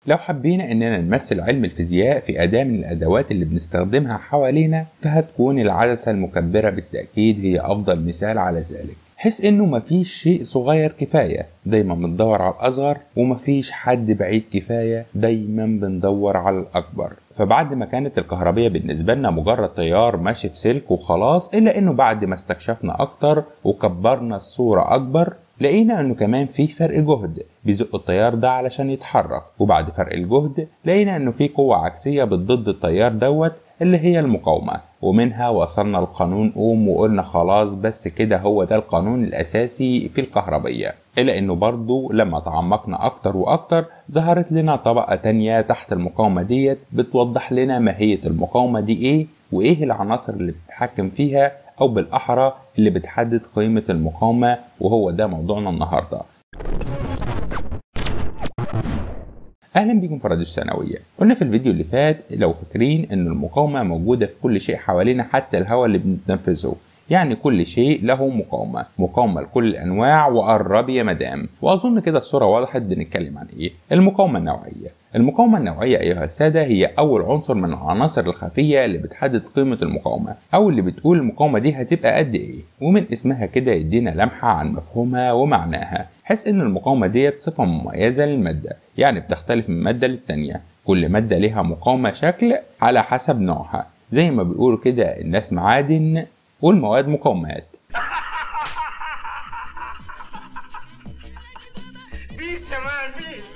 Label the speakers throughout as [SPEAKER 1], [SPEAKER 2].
[SPEAKER 1] لو حبينا اننا نمثل علم الفيزياء في اداة من الادوات اللي بنستخدمها حوالينا فهتكون العدسة المكبرة بالتأكيد هي افضل مثال على ذلك حيث انه مفيش شيء صغير كفاية دايما بندور على الاصغر ومفيش حد بعيد كفاية دايما بندور على الاكبر فبعد ما كانت الكهربية بالنسبة لنا مجرد تيار ماشي في سلك وخلاص الا انه بعد ما استكشفنا اكتر وكبرنا الصورة اكبر لقينا انه كمان في فرق جهد بيزق التيار ده علشان يتحرك وبعد فرق الجهد لقينا انه في قوة عكسية بتضد التيار دوت اللي هي المقاومة ومنها وصلنا لقانون اوم وقلنا خلاص بس كده هو ده القانون الاساسي في الكهربية الا انه برضو لما تعمقنا اكتر واكتر ظهرت لنا طبقة تانية تحت المقاومة ديت بتوضح لنا ماهية المقاومة دي ايه وايه العناصر اللي بتتحكم فيها او بالاحرى اللي بتحدد قيمة المقاومة وهو ده موضوعنا النهاردة اهلا بكم في راديو الثانويه قلنا في الفيديو اللي فات لو فاكرين ان المقاومه موجوده في كل شيء حوالينا حتى الهواء اللي بنتنفسه يعني كل شيء له مقاومة مقاومة لكل الأنواع وقرب يا مدام وأظن كده الصورة وضحت بنتكلم عن إيه المقاومة النوعية المقاومة النوعية أيها السادة هي أول عنصر من العناصر الخفية اللي بتحدد قيمة المقاومة أو اللي بتقول المقاومة دي هتبقى قد إيه ومن اسمها كده يدينا لمحة عن مفهومها ومعناها حيث إن المقاومة ديت صفة مميزة للمادة يعني بتختلف من مادة للتانية كل مادة لها مقاومة شكل على حسب نوعها زي ما بيقولوا كده الناس معادن والمواد مقاومات
[SPEAKER 2] بيس يا مان بيس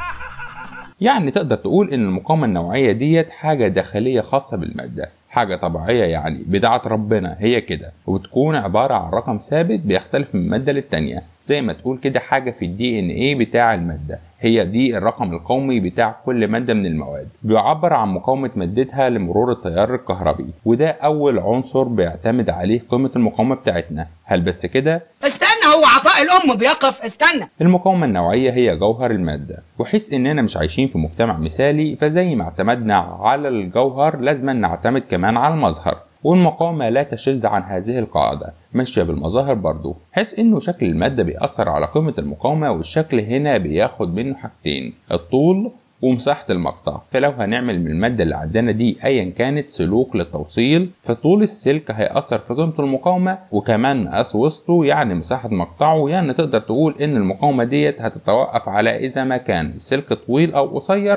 [SPEAKER 1] يعني تقدر تقول ان المقاومة النوعية ديت حاجة داخلية خاصة بالمادة حاجة طبيعية يعني بتاعة ربنا هي كده وبتكون عبارة عن رقم ثابت بيختلف من مادة للتانية زي ما تقول كده حاجة في الدي ان ايه بتاع المادة هي دي الرقم القومي بتاع كل مادة من المواد بيعبر عن مقاومة مادتها لمرور التيار الكهربي وده أول عنصر بيعتمد عليه قيمة المقاومة بتاعتنا هل بس كده؟
[SPEAKER 3] استنى هو عطاء الام بيقف استنى
[SPEAKER 1] المقاومة النوعية هي جوهر المادة وحيث إننا مش عايشين في مجتمع مثالي فزي ما اعتمدنا على الجوهر لازم نعتمد كمان على المظهر والمقاومة لا تشذ عن هذه القاعدة ماشية بالمظاهر برضو حيث انه شكل المادة بيأثر على قيمة المقاومة والشكل هنا بياخد منه حاجتين الطول ومساحة المقطع فلو هنعمل من المادة اللي عندنا دي أيا كانت سلوك للتوصيل فطول السلك هيأثر في قيمة المقاومة وكمان مقاس وسطه يعني مساحة مقطعه يعني تقدر تقول إن المقاومة ديت هتتوقف على إذا ما كان السلك طويل أو قصير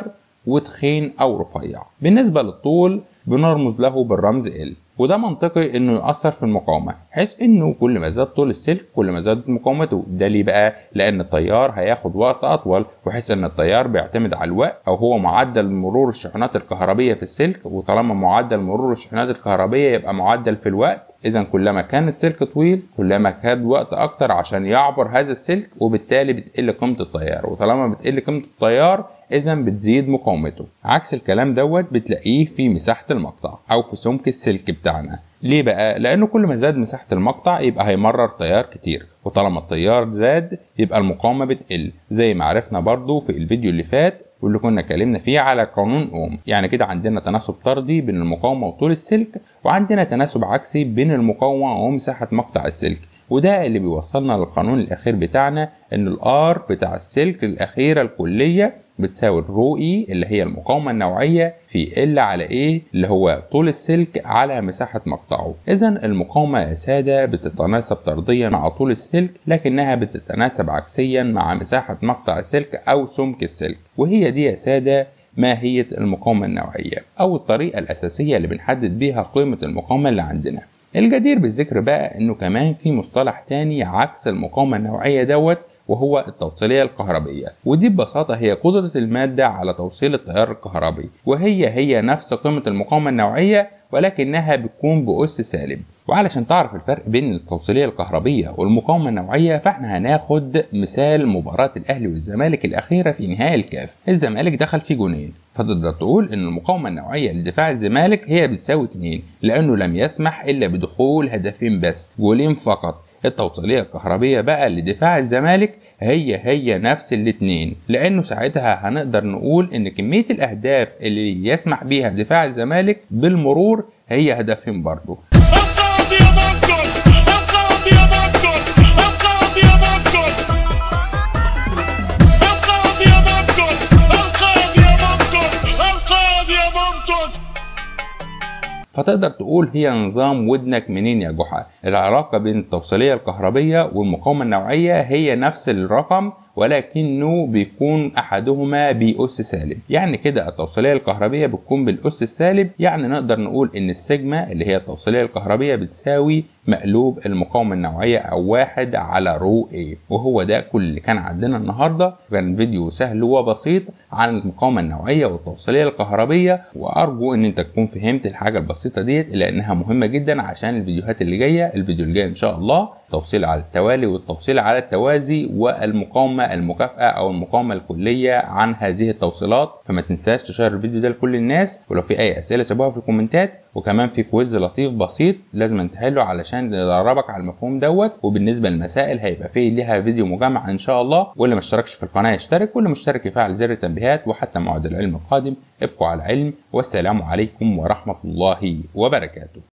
[SPEAKER 1] وتخين أو رفيع بالنسبة للطول بنرمز له بالرمز L وده منطقي انه يأثر في المقاومة حيث انه كل ما زاد طول السلك كل ما زادت مقاومته ده ليه بقى لان التيار هياخد وقت اطول وحيث ان التيار بيعتمد على الوقت او هو معدل مرور الشحنات الكهربية في السلك وطالما معدل مرور الشحنات الكهربية يبقى معدل في الوقت اذا كلما كان السلك طويل كلما خد وقت اكتر عشان يعبر هذا السلك وبالتالي بتقل قيمة التيار وطالما بتقل قيمة التيار اذا بتزيد مقاومته عكس الكلام دوت بتلاقيه في مساحة المقطع او في سمك السلك بتاعنا ليه بقى لانه كل ما زاد مساحة المقطع يبقى هيمرر تيار كتير وطالما التيار زاد يبقى المقاومة بتقل زي ما عرفنا برضو في الفيديو اللي فات واللي كنا اتكلمنا فيه على قانون اوم يعني كده عندنا تناسب طردي بين المقاومة وطول السلك وعندنا تناسب عكسي بين المقاومة ومساحة مقطع السلك وده اللي بيوصلنا للقانون الاخير بتاعنا ان الار بتاع السلك الاخيرة الكلية بتساوي الرو اي اللي هي المقاومة النوعية في ال على ايه اللي هو طول السلك على مساحة مقطعه اذا المقاومة يا سادة بتتناسب طرديا مع طول السلك لكنها بتتناسب عكسيا مع مساحة مقطع السلك او سمك السلك وهي دي يا سادة ماهية المقاومة النوعية أو الطريقة الأساسية اللي بنحدد بيها قيمة المقاومة اللي عندنا الجدير بالذكر بقى إنه كمان في مصطلح تاني عكس المقاومة النوعية دوت وهو التوصيلية الكهربية ودي ببساطة هي قدرة المادة على توصيل التيار الكهربي وهي هي نفس قيمة المقاومة النوعية ولكنها بتكون بأس سالب وعلشان تعرف الفرق بين التوصيلية الكهربية والمقاومة النوعية فاحنا هناخد مثال مباراة الأهلي والزمالك الأخيرة في نهائي الكاف الزمالك دخل في جونين فتقدر تقول ان المقاومة النوعية لدفاع الزمالك هي بتساوي 2 لانه لم يسمح الا بدخول هدفين بس جولين فقط التوصيلية الكهربية بقى لدفاع الزمالك هي هي نفس الاتنين لانه ساعتها هنقدر نقول ان كمية الاهداف اللي يسمح بيها دفاع الزمالك بالمرور هي هدفين برضه
[SPEAKER 2] القاضي يا بطل القاضي يا بطل القاضي يا بطل القاضي يا بطل القاضي يا
[SPEAKER 1] فتقدر تقول هي نظام ودنك منين يا جحا العلاقة بين التوصيلية الكهربية والمقاومة النوعية هي نفس الرقم ولكنه بيكون احدهما بأس سالب يعني كده التوصيلية الكهربية بتكون بالأس السالب يعني نقدر نقول ان السيجما اللي هي التوصيلية الكهربية بتساوي مقلوب المقاومة النوعية او واحد على رو A وهو ده كل اللي كان عندنا النهاردة كان فيديو سهل وبسيط عن المقاومة النوعية والتوصيلية الكهربية وارجو ان انت تكون فهمت الحاجة البسيطة ديت لانها مهمة جدا عشان الفيديوهات اللي جاية الفيديو اللي جاي ان شاء الله التوصيل على التوالي والتوصيل على التوازي والمقاومة المكافأة أو المقاومة الكلية عن هذه التوصيلات فما تنساش تشير الفيديو ده لكل الناس ولو في أي أسئلة سيبوها في الكومنتات وكمان في كويز لطيف بسيط لازم تحله علشان ندربك على المفهوم دوت وبالنسبة للمسائل هيبقى فيه ليها فيديو مجمع إن شاء الله واللي ما اشتركش في القناة يشترك واللي مشترك يفعل زر التنبيهات وحتى موعد العلم القادم ابقوا على علم والسلام عليكم ورحمة الله وبركاته